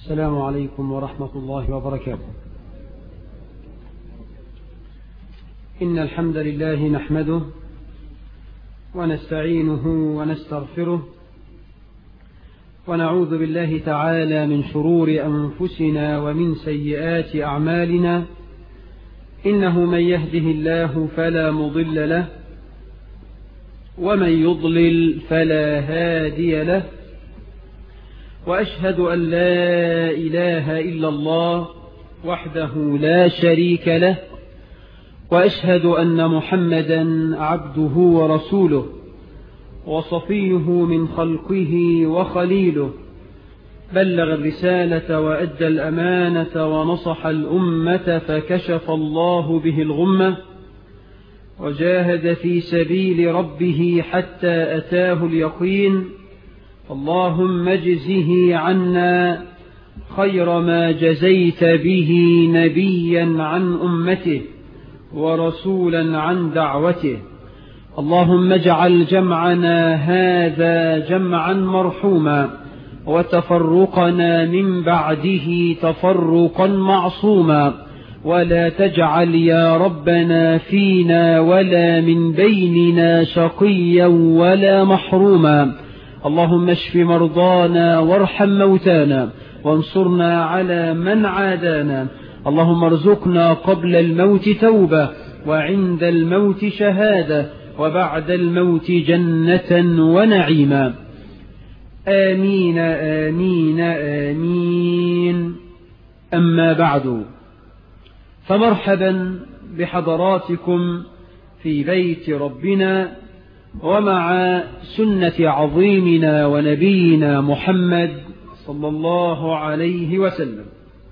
السلام عليكم ورحمة الله وبركاته إن الحمد لله نحمده ونستعينه ونستغفره ونعوذ بالله تعالى من شرور أنفسنا ومن سيئات أعمالنا إنه من يهده الله فلا مضل له ومن يضلل فلا هادي له وأشهد أن لا إله إلا الله وحده لا شريك له وأشهد أن محمدا عبده ورسوله وصفيه من خلقه وخليله بلغ الرسالة وأدى الأمانة ونصح الأمة فكشف الله به الغمة وجاهد في سبيل ربه حتى أتاه اليقين اللهم اجزه عنا خير ما جزيت به نبيا عن أمته ورسولا عن دعوته اللهم اجعل جمعنا هذا جمعا مرحوما وتفرقنا من بعده تفرقا معصوما ولا تجعل يا ربنا فينا ولا من بيننا شقيا ولا محروما اللهم اشف مرضانا وارحم موتانا وانصرنا على من عادانا اللهم ارزقنا قبل الموت توبة وعند الموت شهادة وبعد الموت جنة ونعيما آمين آمين آمين أما بعد فمرحبا بحضراتكم في بيت ربنا ومع سنة عظيمنا ونبينا محمد صلى الله عليه وسلم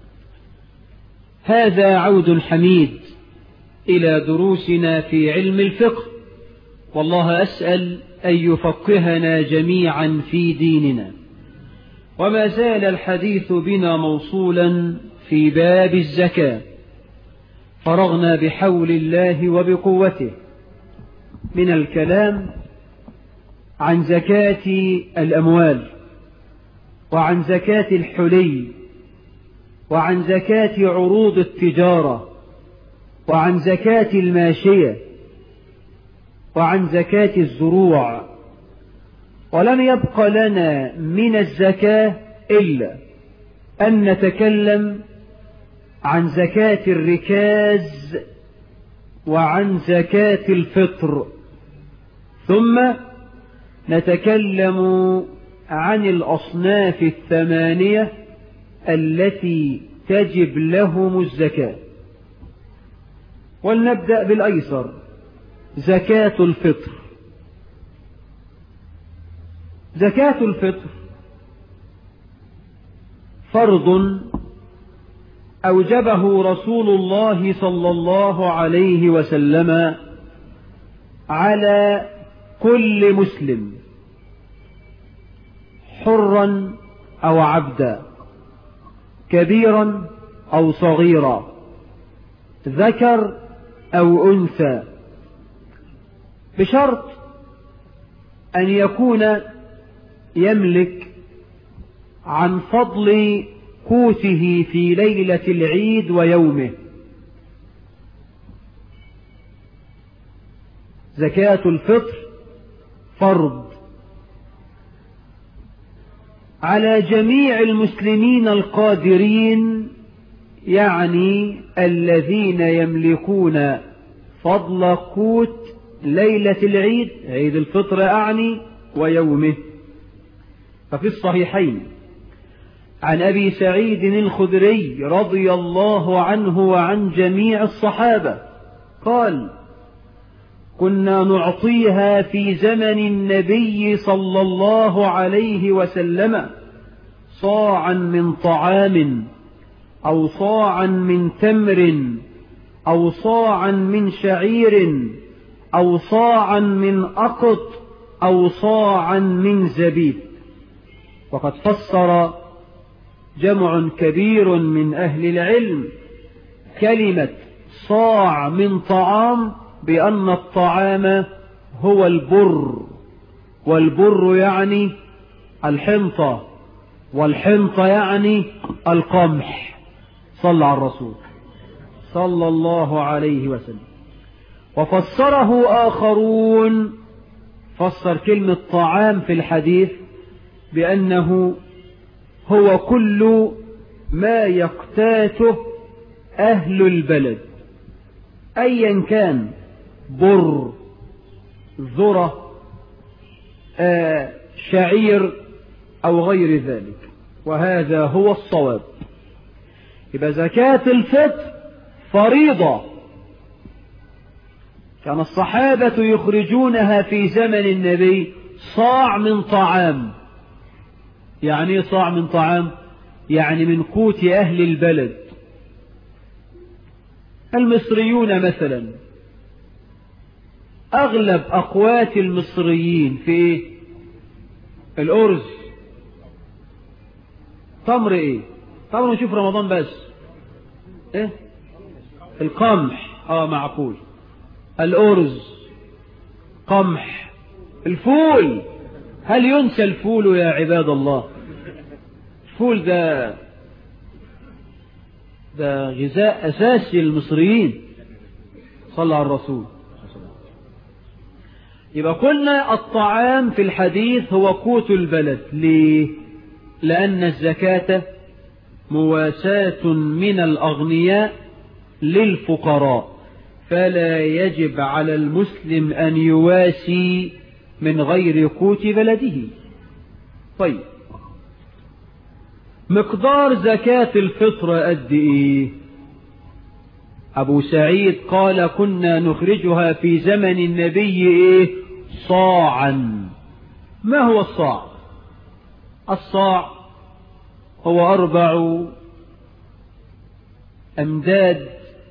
هذا عود حميد إلى دروسنا في علم الفقه والله أسأل أن يفقهنا جميعا في ديننا وما زال الحديث بنا موصولا في باب الزكاة فرغنا بحول الله وبقوته من الكلام عن زكاة الأموال وعن زكاة الحلي وعن زكاة عروض التجارة وعن زكاة الماشية وعن زكاة الزروع ولم يبق لنا من الزكاة إلا أن نتكلم عن زكاة الركاز وعن زكاة الفطر ثم نتكلم عن الأصناف الثمانية التي تجب لهم الزكاة ولنبدأ بالأيسر زكاة الفطر زكاة الفطر فرض أوجبه رسول الله صلى الله عليه وسلم على كل مسلم حرا أو عبدا كبيرا أو صغيرا ذكر أو أنثى بشرط أن يكون يملك عن فضل قوته في ليلة العيد ويومه زكاة الفطر فرض على جميع المسلمين القادرين يعني الذين يملكون فضل قوت ليلة العيد عيد الفطر أعني ويومه ففي الصحيحين عن أبي سعيد الخدري رضي الله عنه وعن جميع الصحابة قال كنا نعطيها في زمن النبي صلى الله عليه وسلم صاعا من طعام أو صاعا من تمر أو صاعا من شعير أو صاعا من أقط أو صاعا من زبيب وقد فسر جمع كبير من أهل العلم كلمة صاع من طعام بأن الطعام هو البر والبر يعني الحنطة والحنطة يعني القمح صلى على الرسول صلى الله عليه وسلم وفسره آخرون فسر كلمة طعام في الحديث بأنه هو كل ما يقتاته أهل البلد أيا كان بر ذرة آه شعير أو غير ذلك وهذا هو الصواب يبقى زكاة الفطر فريضة كان الصحابة يخرجونها في زمن النبي صاع من طعام يعني صاع من طعام يعني من قوت أهل البلد المصريون مثلا أغلب أقوات المصريين في إيه؟ الأرز تمر إيه تمر نشوف رمضان بس إيه القمح آه معقول الأرز قمح الفول هل ينسى الفول يا عباد الله الفول ده ده غذاء أساسي للمصريين صلى على الرسول يبقى قلنا الطعام في الحديث هو قوت البلد ليه لأن الزكاة مواساة من الأغنياء للفقراء فلا يجب على المسلم أن يواسي من غير قوت بلده طيب مقدار زكاة الفطر قد إيه أبو سعيد قال كنا نخرجها في زمن النبي إيه صاعا ما هو الصاع الصاع هو أربع أمداد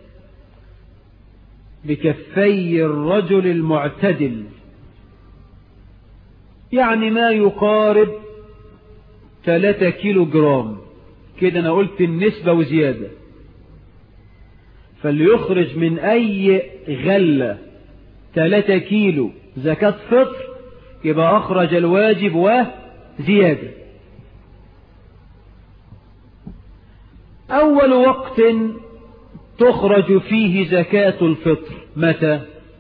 بكفي الرجل المعتدل يعني ما يقارب 3 كيلو جرام كده أنا قلت النسبة وزيادة فاللي يخرج من أي غلة 3 كيلو زكاة فطر يبقى أخرج الواجب وزيادة أول وقت تخرج فيه زكاة الفطر متى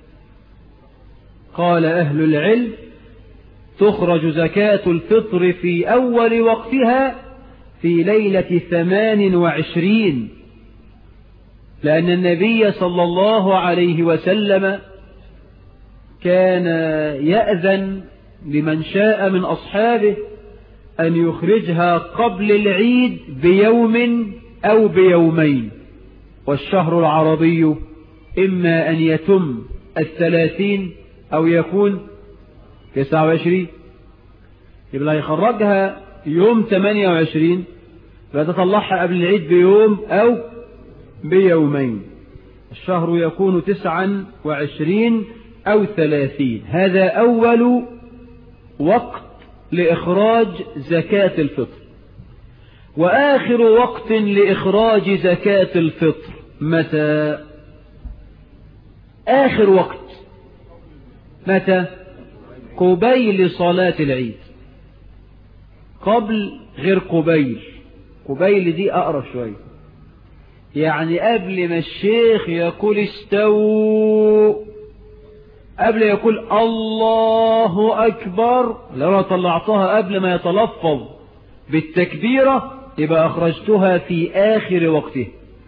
قال أهل العلم تخرج زكاة الفطر في أول وقتها في ليلة ثمان وعشرين لأن النبي صلى الله عليه وسلم كان يأذن لمن شاء من أصحابه أن يخرجها قبل العيد بيوم أو بيومين والشهر العربي إما أن يتم الثلاثين أو يكون تسعة وعشرين يبقى يخرجها يوم ثمانية وعشرين فتطلعها قبل العيد بيوم أو بيومين الشهر يكون تسعا وعشرين أو ثلاثين هذا أول وقت لإخراج زكاة الفطر وآخر وقت لإخراج زكاة الفطر متى آخر وقت متى قبيل صلاة العيد قبل غير قبيل قبيل دي أقرب شوية يعني قبل ما الشيخ يقول استووا قبل يقول الله أكبر لو أنا طلعتها قبل ما يتلفظ بالتكبيرة يبقى أخرجتها في آخر وقته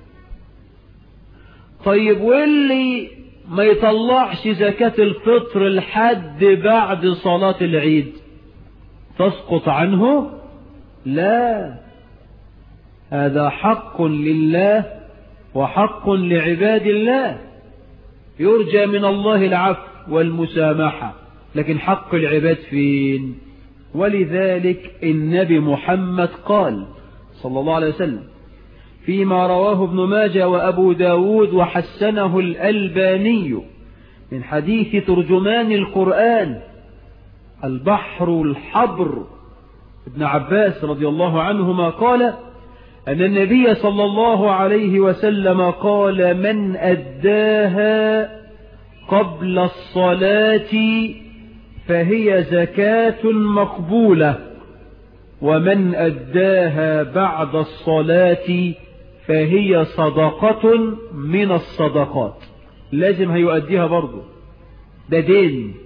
طيب واللي ما يطلعش زكاة الفطر لحد بعد صلاة العيد تسقط عنه لا هذا حق لله وحق لعباد الله يرجى من الله العفو والمسامحة لكن حق العباد فين ولذلك النبي محمد قال صلى الله عليه وسلم فيما رواه ابن ماجه وأبو داود وحسنه الألباني من حديث ترجمان القرآن البحر الحبر ابن عباس رضي الله عنهما قال أن النبي صلى الله عليه وسلم قال من أداها قبل الصلاة فهي زكاة مقبولة ومن أداها بعد الصلاة فهي صدقة من الصدقات لازم هيؤديها برضه ده دين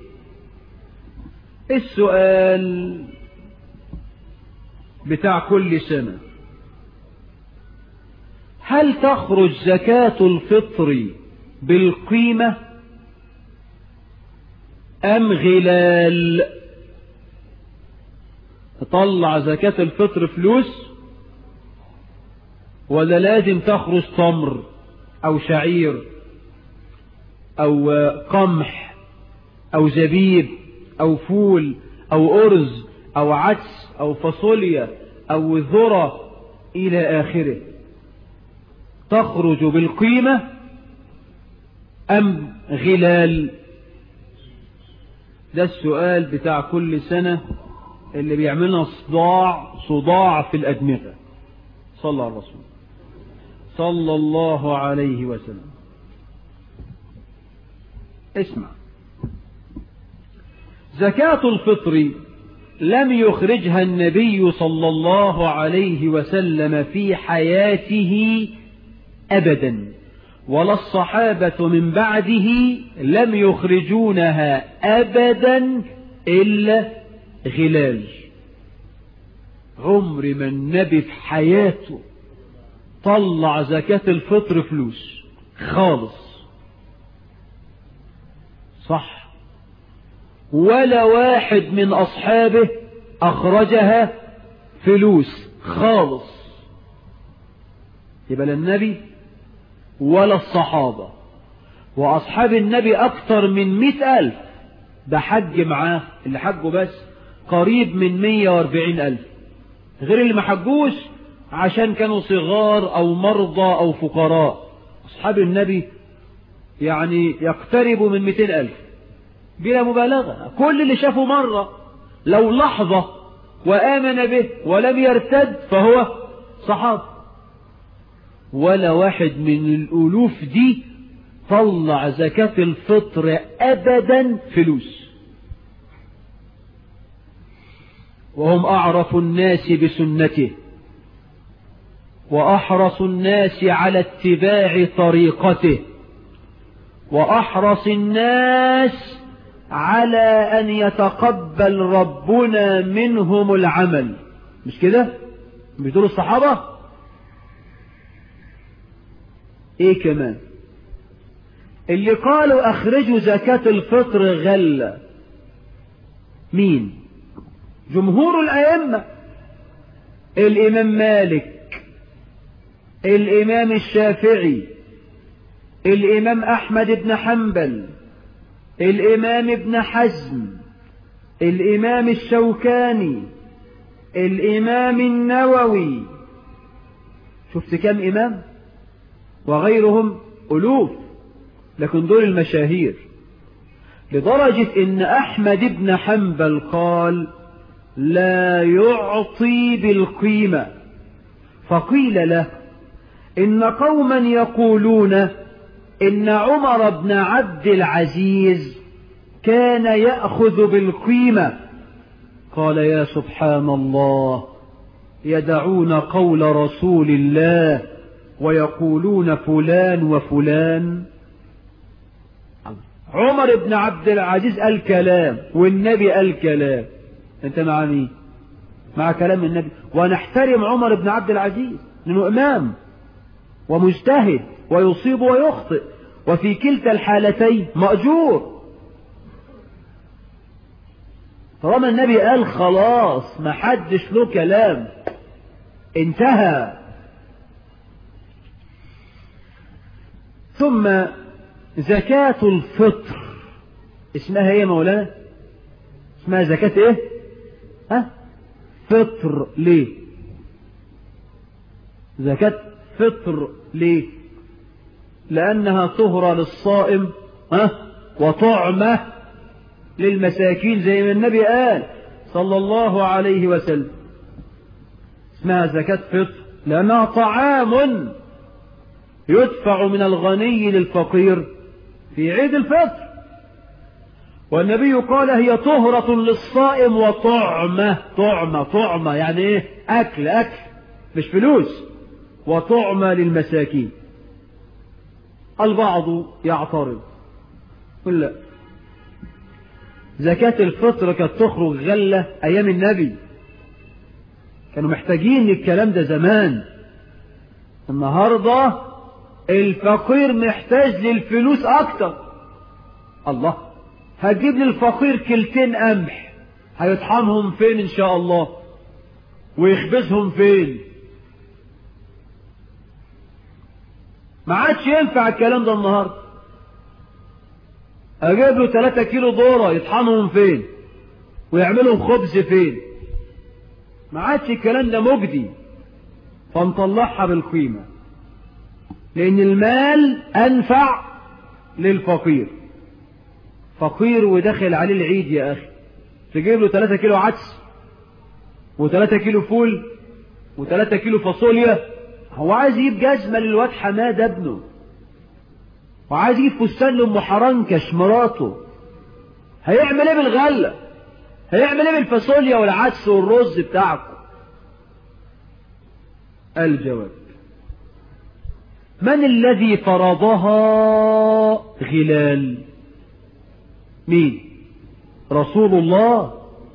السؤال بتاع كل سنة هل تخرج زكاة الفطر بالقيمة أم غلال تطلع زكاة الفطر فلوس ولا لازم تخرج تمر أو شعير أو قمح أو زبيب أو فول أو أرز أو عدس أو فاصوليا أو ذرة إلى آخره تخرج بالقيمة أم غلال ده السؤال بتاع كل سنة اللي بيعملنا صداع صداع في الأدمغة صلى على الرسول صلى الله عليه وسلم اسمع زكاة الفطر لم يخرجها النبي صلى الله عليه وسلم في حياته أبدا ولا الصحابة من بعده لم يخرجونها أبدا إلا غلال عمر ما النبي في حياته طلع زكاة الفطر فلوس خالص صح ولا واحد من أصحابه أخرجها فلوس خالص يبقى لا النبي ولا الصحابة وأصحاب النبي أكثر من مئة ألف ده حج معاه اللي حجه بس قريب من مية واربعين ألف غير اللي ما حجوش عشان كانوا صغار أو مرضى أو فقراء أصحاب النبي يعني يقتربوا من مئتين ألف بلا مبالغة كل اللي شافه مرة لو لحظة وآمن به ولم يرتد فهو صحابي ولا واحد من الألوف دي طلع زكاة الفطر أبدا فلوس وهم أعرف الناس بسنته وأحرص الناس على اتباع طريقته وأحرص الناس على أن يتقبل ربنا منهم العمل مش كده مش دول الصحابة ايه كمان اللي قالوا اخرجوا زكاة الفطر غلة مين جمهور الأئمة الإمام مالك الإمام الشافعي الإمام أحمد بن حنبل الإمام ابن حزم الإمام الشوكاني الإمام النووي شفت كم إمام وغيرهم ألوف لكن دول المشاهير لدرجة إن أحمد بن حنبل قال لا يعطي بالقيمة فقيل له إن قوما يقولون إن عمر بن عبد العزيز كان يأخذ بالقيمة قال يا سبحان الله يدعون قول رسول الله ويقولون فلان وفلان عمر بن عبد العزيز قال كلام والنبي قال كلام انت مع مين مع كلام النبي ونحترم عمر بن عبد العزيز لانه امام ومجتهد ويصيب ويخطئ وفي كلتا الحالتين مأجور طالما النبي قال خلاص ما حدش له كلام انتهى ثم زكاة الفطر اسمها ايه يا مولانا اسمها زكاة ايه ها فطر ليه زكاة فطر ليه لأنها طهرة للصائم ها وطعمة للمساكين زي ما النبي قال صلى الله عليه وسلم اسمها زكاة فطر لأنها طعام يدفع من الغني للفقير في عيد الفطر والنبي قال هي طهرة للصائم وطعمة طعمة طعمة يعني ايه اكل اكل مش فلوس وطعمة للمساكين البعض يعترض يقول لا زكاة الفطر كانت تخرج غلة ايام النبي كانوا محتاجين الكلام ده زمان النهاردة الفقير محتاج للفلوس اكتر الله هتجيب للفقير كلتين قمح هيطحنهم فين ان شاء الله ويخبزهم فين ما عادش ينفع الكلام ده النهارده اجيب له 3 كيلو ذره يطحنهم فين ويعملهم خبز فين ما عادش الكلام ده مجدي فنطلعها بالقيمة لأن المال أنفع للفقير فقير ودخل عليه العيد يا أخي تجيب له 3 كيلو عدس و3 كيلو فول و3 كيلو فاصوليا هو عايز يجيب جزمة للواد حماد ابنه وعايز يجيب فستان لأم حرنكش مراته هيعمل ايه بالغلة هيعمل ايه بالفاصوليا والعدس والرز بتاعكم الجواب من الذي فرضها غلال مين رسول الله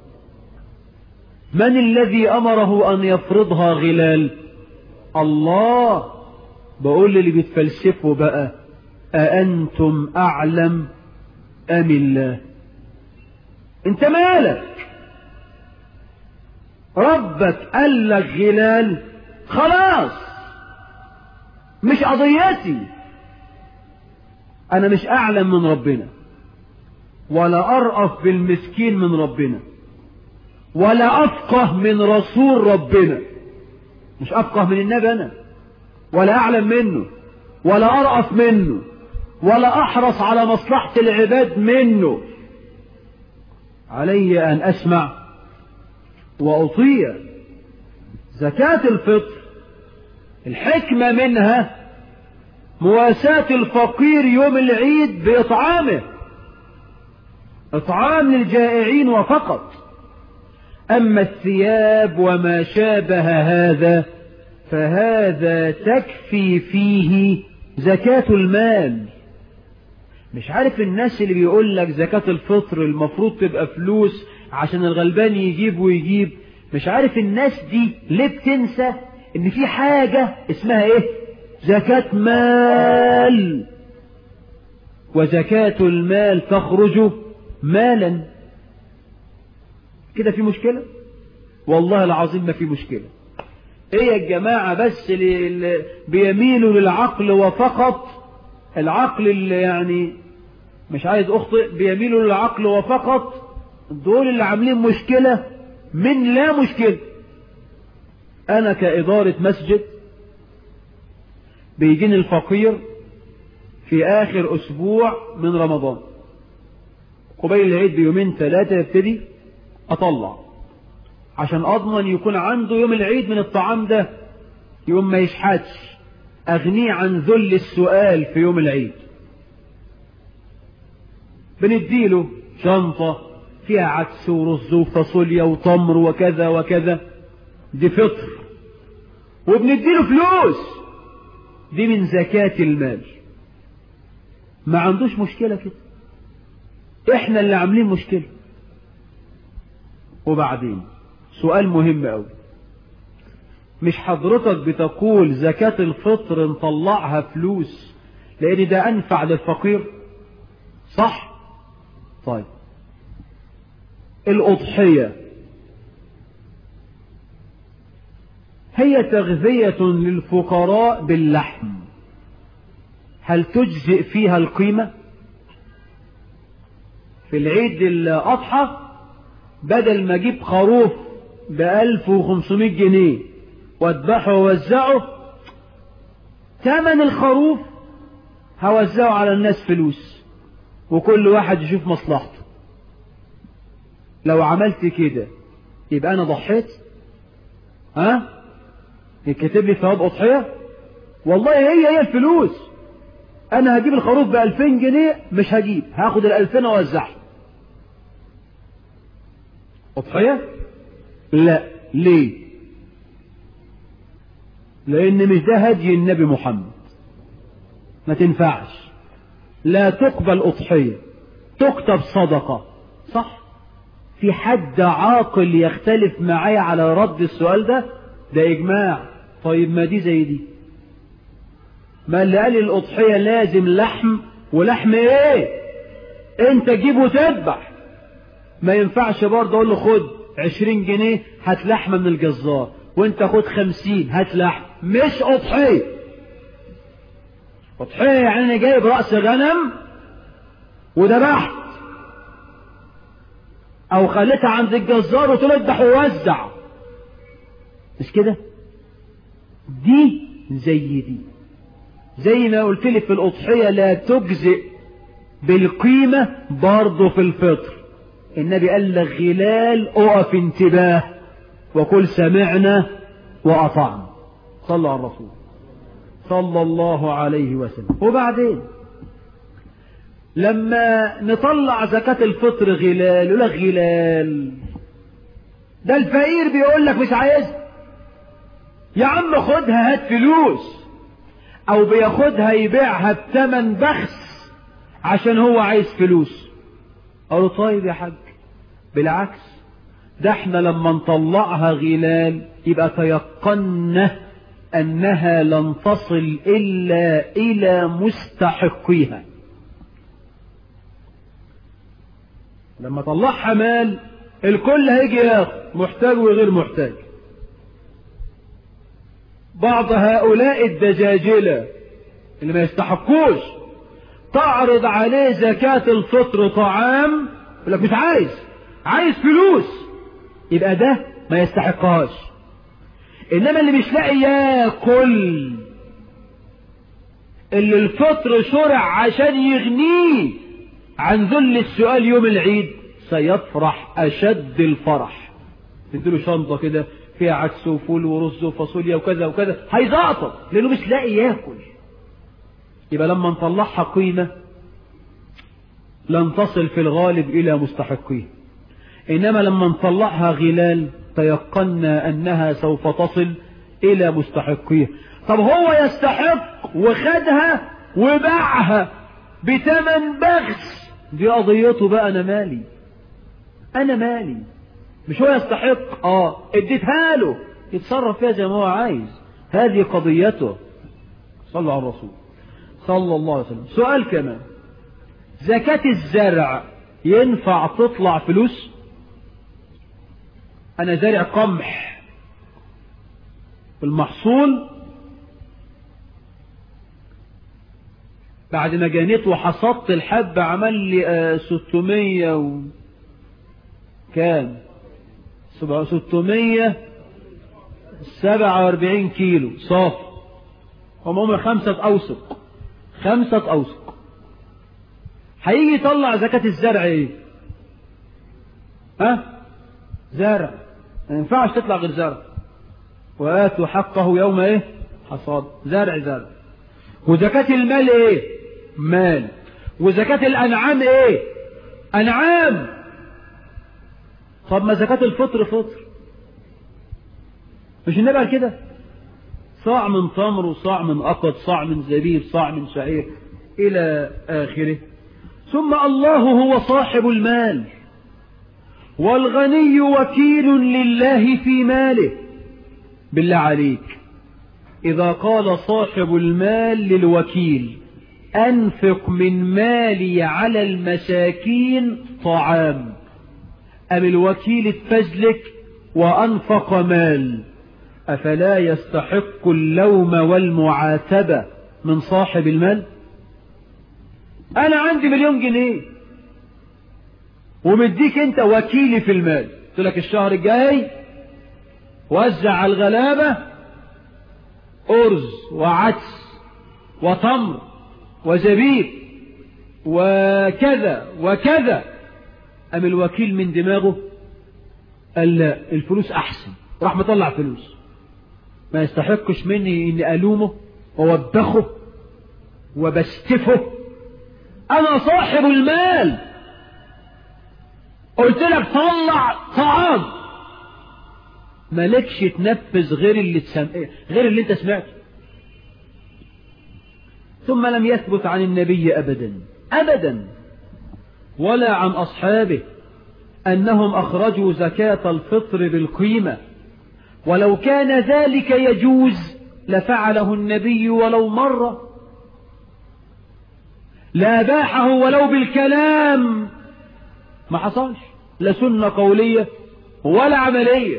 من الذي أمره أن يفرضها غلال الله بقول اللي بيتفلسفوا بقى أأنتم أعلم أم الله انت مالك ربك قال لك غلال خلاص مش قضيتي انا مش اعلم من ربنا ولا ارأف بالمسكين من ربنا ولا افقه من رسول ربنا مش افقه من النبي انا ولا اعلم منه ولا ارأف منه ولا احرص على مصلحة العباد منه علي ان اسمع واطيع زكاة الفطر الحكمة منها مواساة الفقير يوم العيد بإطعامه إطعام للجائعين وفقط أما الثياب وما شابه هذا فهذا تكفي فيه زكاة المال مش عارف الناس اللي بيقول لك زكاة الفطر المفروض تبقى فلوس عشان الغلبان يجيب ويجيب مش عارف الناس دي ليه بتنسى ان في حاجة اسمها ايه زكاة مال وزكاة المال تخرج مالا كده في مشكلة والله العظيم ما في مشكلة ايه يا جماعة بس اللي بيميلوا للعقل وفقط العقل اللي يعني مش عايز اخطئ بيميلوا للعقل وفقط دول اللي عاملين مشكلة من لا مشكلة انا كإدارة مسجد بيجيني الفقير في اخر اسبوع من رمضان قبيل العيد بيومين ثلاثة يبتدي اطلع عشان اضمن يكون عنده يوم العيد من الطعام ده يوم ما يشحتش اغنيه عن ذل السؤال في يوم العيد بنديله شنطة فيها عدس ورز وفاصوليا وتمر وكذا وكذا دي فطر وبنديله فلوس دي من زكاة المال ما عندوش مشكلة كده احنا اللي عاملين مشكلة وبعدين سؤال مهم قوي مش حضرتك بتقول زكاة الفطر نطلعها فلوس لان ده انفع للفقير صح طيب الأضحية هي تغذية للفقراء باللحم هل تجزئ فيها القيمة في العيد الأضحى بدل ما اجيب خروف بألف وخمسمائة جنيه واذبحه ووزعه ثمن الخروف هوزعه على الناس فلوس وكل واحد يشوف مصلحته لو عملت كده يبقى انا ضحيت ها يكتب لي ثواب اضحيه والله هي هي الفلوس انا هجيب الخروف ب 2000 جنيه مش هجيب هاخد ال 2000 اوزعها أضحية لا ليه لأن مش ده هدي النبي محمد ما تنفعش لا تقبل أضحية تكتب صدقة صح في حد عاقل يختلف معايا على رد السؤال ده ده إجماع طيب ما دي زي دي ما اللي قال الأضحية لازم لحم ولحم ايه انت جيب وتذبح ما ينفعش برضه اقول له خد عشرين جنيه هات لحمة من الجزار وانت خد خمسين هات لحم مش أضحية أضحية يعني أنا جايب رأس غنم وذبحت أو خليتها عند الجزار وتقول اذبح ووزع مش كده؟ دي زي دي زي ما قلت لك في الأضحية لا تجزئ بالقيمة برضه في الفطر النبي قال لك غلال اقف انتباه وقل سمعنا وأطعنا صلى على الرسول صلى الله عليه وسلم وبعدين لما نطلع زكاة الفطر غلال يقول لك غلال ده الفقير بيقول لك مش عايز يا عم خدها هات فلوس او بياخدها يبيعها بتمن بخس عشان هو عايز فلوس قالوا طيب يا حاج بالعكس ده احنا لما نطلعها غلال يبقى تيقنا انها لن تصل الا الى مستحقيها لما طلعها مال الكل هيجي ياخد محتاج وغير محتاج بعض هؤلاء الدجاجلة اللي ما يستحقوش تعرض عليه زكاة الفطر طعام يقول لك مش عايز عايز فلوس يبقى ده ما يستحقهاش انما اللي مش لاقي ياكل اللي الفطر شرع عشان يغنيه عن ذل السؤال يوم العيد سيفرح اشد الفرح تديله شنطة كده فيها عدس وفول ورز وفاصوليا وكذا وكذا هيزعطر لانه مش لاقي ياكل يبقى لما نطلعها قيمة لن تصل في الغالب الى مستحقيه انما لما نطلعها غلال تيقنا انها سوف تصل الى مستحقيه طب هو يستحق وخدها وباعها بتمن بخس دي قضيته بقى انا مالي انا مالي مش هو يستحق اه اديتها له يتصرف فيها زي ما هو عايز هذه قضيته صلى على الرسول صلى الله عليه وسلم سؤال كمان زكاة الزرع ينفع تطلع فلوس انا زارع قمح المحصول بعد ما جنيت وحصدت الحب عمل لي آه 600 و كام 647 كيلو صافي هم هم خمسة أوسق خمسة أوسق هيجي يطلع زكاة الزرع ايه ها زرع ما ينفعش تطلع غير زرع وآتوا حقه يوم ايه حصاد زرع زرع وزكاة المال ايه مال وزكاة الأنعام ايه أنعام طب ما زكاة الفطر فطر مش النبي قال كده صاع من تمر وصاع من أقط صاع من زبيب صاع من شعير إلى آخره ثم الله هو صاحب المال والغني وكيل لله في ماله بالله عليك إذا قال صاحب المال للوكيل أنفق من مالي على المساكين طعام أم الوكيل اتفزلك وأنفق مال أفلا يستحق اللوم والمعاتبة من صاحب المال أنا عندي مليون جنيه ومديك أنت وكيلي في المال قلت لك الشهر الجاي وزع على الغلابة أرز وعدس وتمر وزبيب وكذا وكذا أم الوكيل من دماغه قال لا الفلوس أحسن راح مطلع فلوس ما يستحقش مني إني ألومه ووبخه وبستفه أنا صاحب المال قلت لك طلع طعام مالكش تنفذ غير اللي تسم... غير اللي انت سمعته ثم لم يثبت عن النبي ابدا ابدا ولا عن اصحابه انهم اخرجوا زكاه الفطر بالقيمه ولو كان ذلك يجوز لفعله النبي ولو مره لاباحه ولو بالكلام ما حصلش لا سنه قوليه ولا عمليه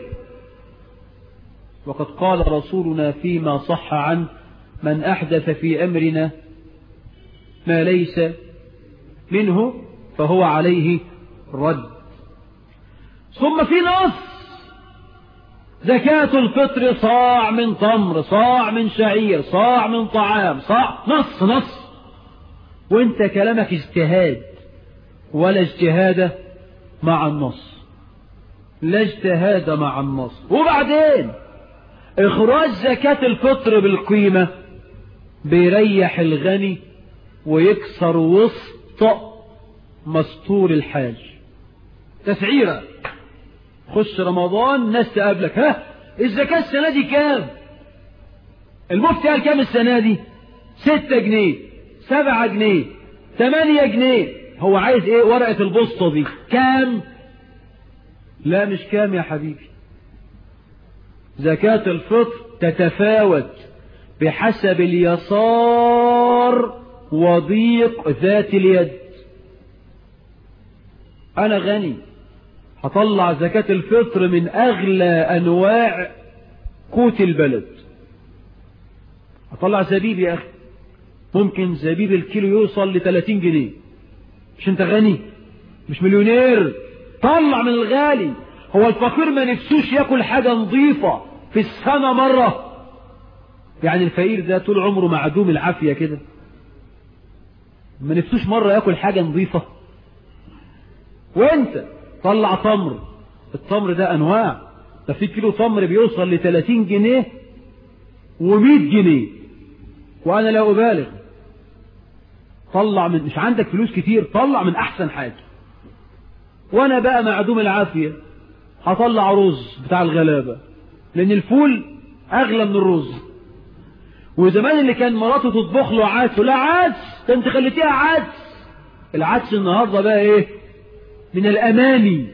وقد قال رسولنا فيما صح عنه من أحدث في أمرنا ما ليس منه فهو عليه رد ثم في نص زكاة الفطر صاع من تمر صاع من شعير صاع من طعام صاع نص نص وانت كلامك اجتهاد ولا اجتهاد مع النص لا اجتهاد مع النص وبعدين إخراج زكاة الفطر بالقيمة بيريح الغني ويكسر وسط مستور الحاج تسعيرة خش رمضان ناس تقابلك ها الزكاة السنة دي كام المفتي قال كام السنة دي ستة جنيه سبعة جنيه ثمانية جنيه هو عايز ايه ورقة البسطة دي كام لا مش كام يا حبيبي زكاة الفطر تتفاوت بحسب اليسار وضيق ذات اليد أنا غني هطلع زكاة الفطر من أغلى أنواع قوت البلد هطلع زبيب يا أخي ممكن زبيب الكيلو يوصل ل 30 جنيه مش أنت غني مش مليونير طلع من الغالي هو الفقير ما نفسوش ياكل حاجة نظيفة في السنة مرة يعني الفقير ده طول عمره معدوم العافية كده ما نفسوش مرة ياكل حاجة نظيفة وانت طلع تمر التمر ده انواع ده في كيلو تمر بيوصل ل 30 جنيه و100 جنيه وانا لا ابالغ طلع من مش عندك فلوس كتير طلع من احسن حاجة وانا بقى معدوم العافية هطلع رز بتاع الغلابة لان الفول اغلى من الرز وزمان اللي كان مراته تطبخ له عدس لا عدس ده انت خليتيها عدس العدس النهارده بقى ايه من الاماني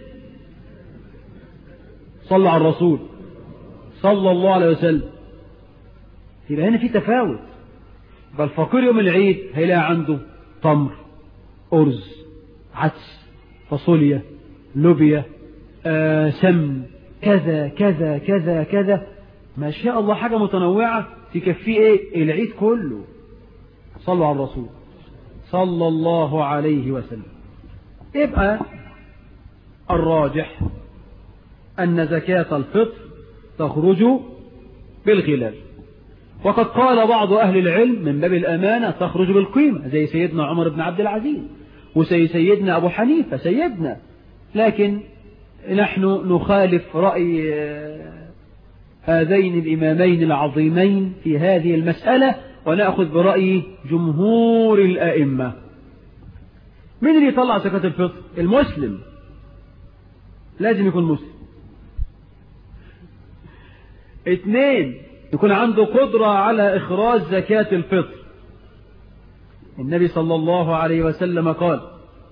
صلى على الرسول صلى الله عليه وسلم يبقى هنا في تفاوت فالفقير يوم العيد هيلاقي عنده تمر أرز عدس فاصوليا لوبيا آه سمن كذا كذا كذا كذا ما شاء الله حاجة متنوعة تكفيه ايه العيد كله صلوا على الرسول صلى الله عليه وسلم يبقى الراجح أن زكاة الفطر تخرج بالغلال وقد قال بعض أهل العلم من باب الأمانة تخرج بالقيمة زي سيدنا عمر بن عبد العزيز وزي سيدنا أبو حنيفة سيدنا لكن نحن نخالف رأي هذين الإمامين العظيمين في هذه المسألة ونأخذ برأي جمهور الأئمة من اللي يطلع زكاة الفطر المسلم لازم يكون مسلم اثنين يكون عنده قدرة على إخراج زكاة الفطر النبي صلى الله عليه وسلم قال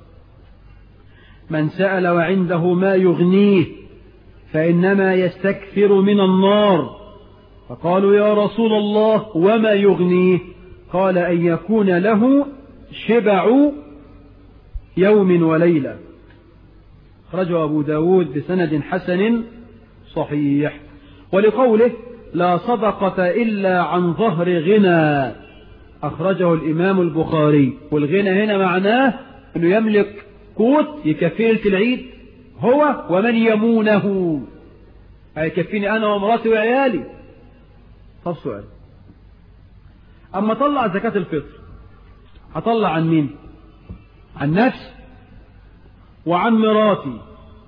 من سأل وعنده ما يغنيه فإنما يستكثر من النار فقالوا يا رسول الله وما يغنيه قال أن يكون له شبع يوم وليلة خرجه أبو داود بسند حسن صحيح ولقوله لا صدقة إلا عن ظهر غنى أخرجه الإمام البخاري والغنى هنا معناه أنه يملك قوت يكفي العيد هو ومن يمونه هيكفيني أنا ومراتي وعيالي طب سؤال أما طلع زكاة الفطر هطلع عن مين عن نفسي وعن مراتي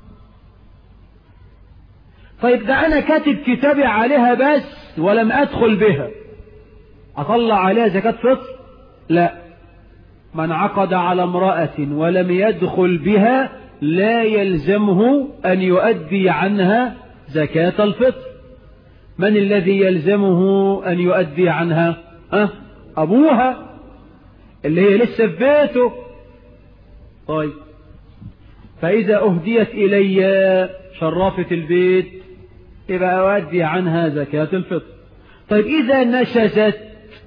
طيب ده أنا كاتب كتابي عليها بس ولم أدخل بها أطلع عليها زكاة فطر لا من عقد على امرأة ولم يدخل بها لا يلزمه أن يؤدي عنها زكاة الفطر من الذي يلزمه أن يؤدي عنها أه؟ أبوها اللي هي لسه في بيته طيب فإذا أهديت إلي شرافة البيت يبقى أؤدي عنها زكاة الفطر طيب إذا نشزت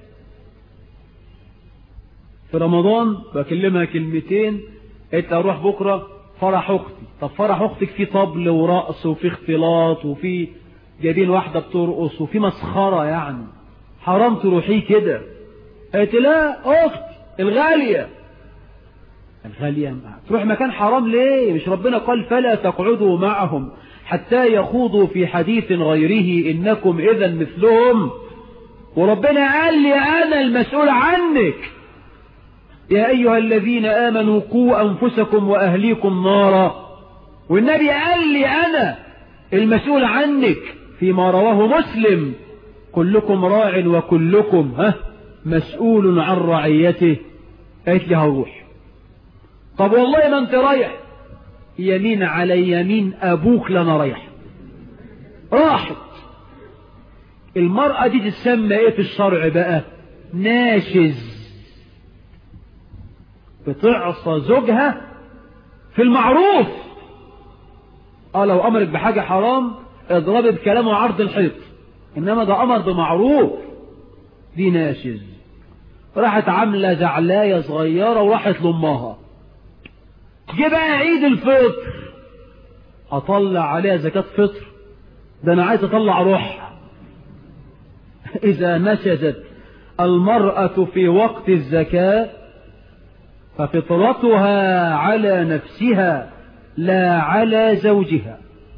في رمضان بكلمها كلمتين قلت أروح بكرة فرح أختي طب فرح أختك في طبل ورقص وفي اختلاط وفي جايبين واحدة بترقص وفي مسخرة يعني حرام تروحي كده قالت لا أختي الغالية الغالية تروح مكان حرام ليه مش ربنا قال فلا تقعدوا معهم حتى يخوضوا في حديث غيره إنكم إذا مثلهم وربنا قال لي أنا المسؤول عنك يا أيها الذين آمنوا قوا أنفسكم وأهليكم نارا والنبي قال لي أنا المسؤول عنك فيما رواه مسلم كلكم راع وكلكم ها مسؤول عن رعيته قالت لي هروح طب والله ما انت رايح يمين على يمين ابوك لنا رايح راحت المرأة دي تسمى ايه في الشرع بقى ناشز بتعصى زوجها في المعروف اه لو امرك بحاجة حرام اضربي بكلامه عرض الحيط انما ده امر بمعروف دي ناشز راحت عاملة زعلاية صغيرة وراحت لامها جه بقى عيد الفطر اطلع عليها زكاة فطر ده انا عايز اطلع روح اذا نشزت المرأة في وقت الزكاة ففطرتها على نفسها لا على زوجها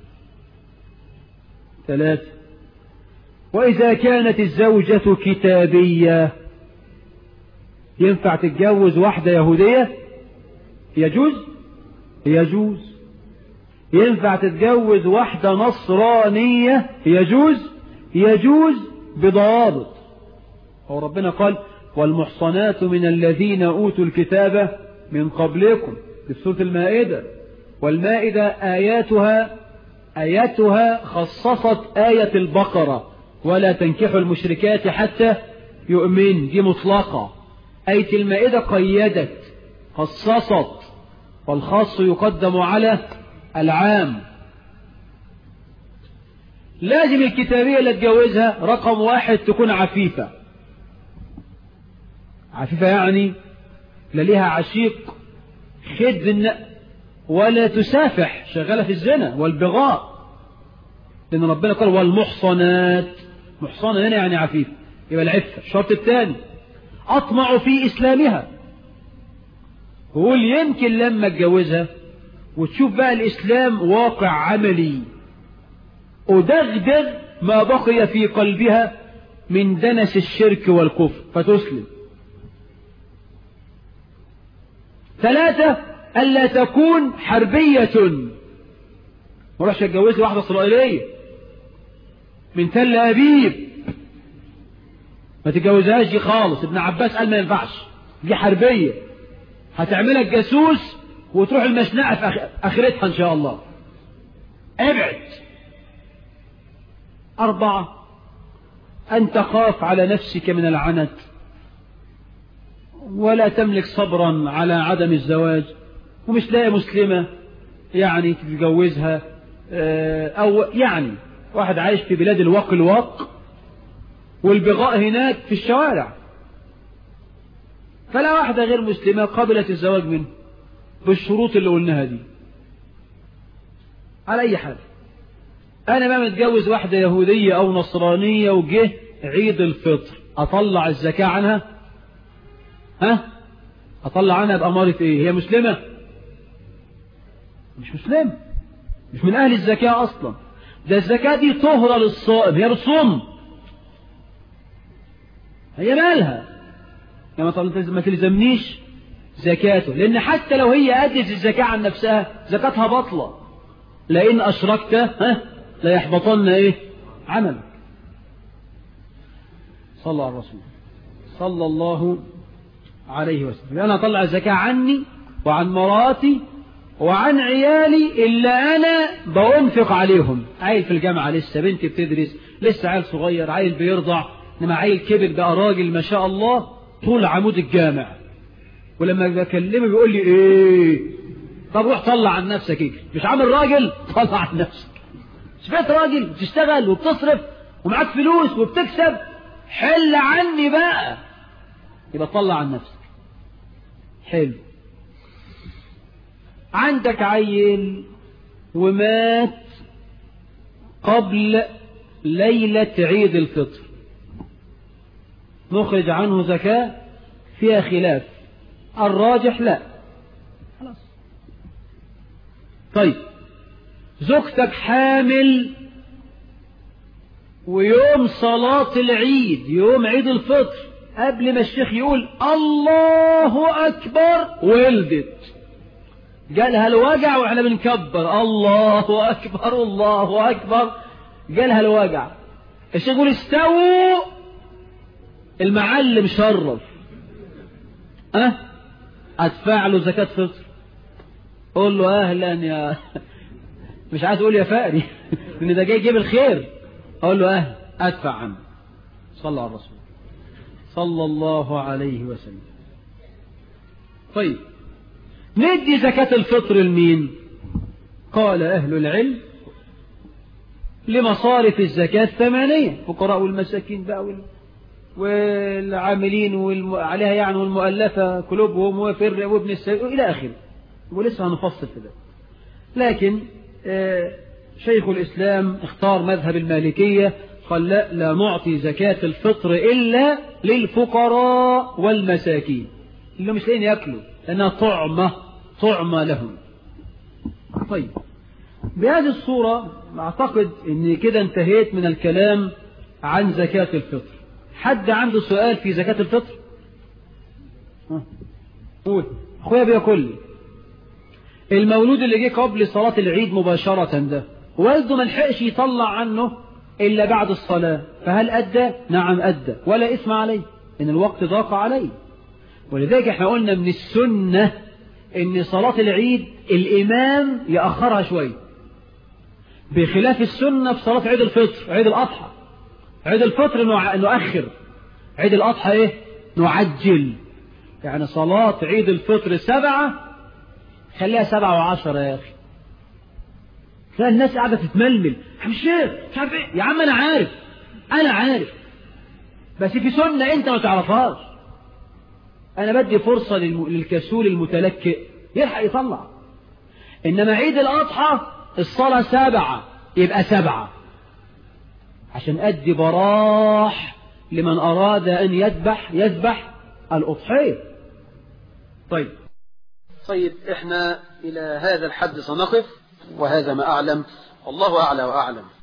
ثلاثة وإذا كانت الزوجة كتابية ينفع تتجوز واحدة يهودية يجوز يجوز ينفع تتجوز واحدة نصرانية يجوز يجوز بضوابط هو ربنا قال والمحصنات من الذين أوتوا الكتاب من قبلكم في سورة المائدة والمائدة آياتها آياتها خصصت آية البقرة ولا تنكحوا المشركات حتى يؤمن دي مطلقة آية المائدة قيدت خصصت والخاص يقدم على العام لازم الكتابية اللي تجوزها رقم واحد تكون عفيفة عفيفة يعني لا ليها عشيق خدن ولا تسافح شغالة في الزنا والبغاء لأن ربنا قال والمحصنات محصنة هنا يعني عفيفة يبقى العفة الشرط الثاني أطمع في إسلامها قول يمكن لما اتجوزها وتشوف بقى الإسلام واقع عملي أدغدغ ما بقي في قلبها من دنس الشرك والكفر فتسلم ثلاثة ألا تكون حربية ما راحش اتجوز واحدة إسرائيلية من تل أبيب ما تتجوزهاش دي خالص ابن عباس قال ما ينفعش دي حربية هتعملك جاسوس وتروح المشنقة في آخرتها إن شاء الله ابعد أربعة أن تخاف على نفسك من العنت ولا تملك صبرا على عدم الزواج ومش لاقي مسلمة يعني تتجوزها أو يعني واحد عايش في بلاد الوق الوق والبغاء هناك في الشوارع فلا واحدة غير مسلمة قبلت الزواج منه بالشروط اللي قلناها دي على أي حال أنا ما متجوز واحدة يهودية أو نصرانية وجه عيد الفطر أطلع الزكاة عنها ها أطلع عنها بأمارة إيه هي مسلمة مش مسلمة مش من أهل الزكاة أصلا ده الزكاة دي طهرة للصائم هي بتصوم هي مالها يعني ما تلزمنيش زكاته لأن حتى لو هي أدت الزكاة عن نفسها زكاتها بطلة لئن أشركت ها لا يحبطن إيه عملك صلى على الرسول صلى الله عليه وسلم أنا أطلع الزكاة عني وعن مراتي وعن عيالي إلا أنا بأنفق عليهم عيل في الجامعة لسه بنتي بتدرس لسه عيل صغير عيل بيرضع إنما عيل كبر بقى راجل ما شاء الله طول عمود الجامع ولما بكلمه بيقول لي إيه طب روح طلع عن نفسك إيه مش عامل راجل طلع عن نفسك مش بقيت راجل بتشتغل وبتصرف ومعاك فلوس وبتكسب حل عني بقى يبقى طلع عن نفسك حلو عندك عيل ومات قبل ليلة عيد الفطر نخرج عنه زكاة فيها خلاف الراجح لا خلاص طيب زوجتك حامل ويوم صلاة العيد يوم عيد الفطر قبل ما الشيخ يقول الله أكبر ولدت جالها الوجع واحنا بنكبر الله أكبر الله أكبر جالها الوجع الشيخ يقول استووا المعلم شرف أه أدفع له زكاة فطر قول له أهلا يا مش عايز أقول يا فقري لأن ده جاي يجيب الخير أقول له أهلا أدفع عنه صلى على الرسول صلى الله عليه وسلم طيب ندي زكاة الفطر لمين قال أهل العلم لمصارف الزكاة ثمانية فقراء والمساكين بقى وال... والعاملين والم... عليها يعني والمؤلفة قلوبهم وفر وابن السبيل إلى آخره ولسه هنفصل في ده لكن آه شيخ الإسلام اختار مذهب المالكية قال لا لا نعطي زكاة الفطر إلا للفقراء والمساكين اللي مش لاقيين ياكلوا لأنها طعمة طعمة لهم طيب بهذه الصورة أعتقد أن كده انتهيت من الكلام عن زكاة الفطر حد عنده سؤال في زكاة الفطر قول أخويا بيقول لي المولود اللي جه قبل صلاة العيد مباشرة ده والده ما لحقش يطلع عنه إلا بعد الصلاة فهل أدى؟ نعم أدى ولا إثم عليه إن الوقت ضاق عليه ولذلك احنا قلنا من السنة إن صلاة العيد الإمام يأخرها شوية بخلاف السنة في صلاة عيد الفطر عيد الأضحى عيد الفطر نؤخر عيد الأضحى إيه؟ نعجل يعني صلاة عيد الفطر سبعة خليها سبعة وعشرة يا أخي تلاقي الناس قاعدة تتململ مش شيخ مش عارف ايه يا عم انا عارف انا عارف بس في سنة انت ما تعرفهاش انا بدي فرصة للم... للكسول المتلكئ يلحق يطلع انما عيد الاضحى الصلاة سبعة يبقى سبعة عشان ادي براح لمن اراد ان يذبح يذبح الاضحية طيب طيب احنا الى هذا الحد سنقف وهذا ما أعلم والله أعلى وأعلم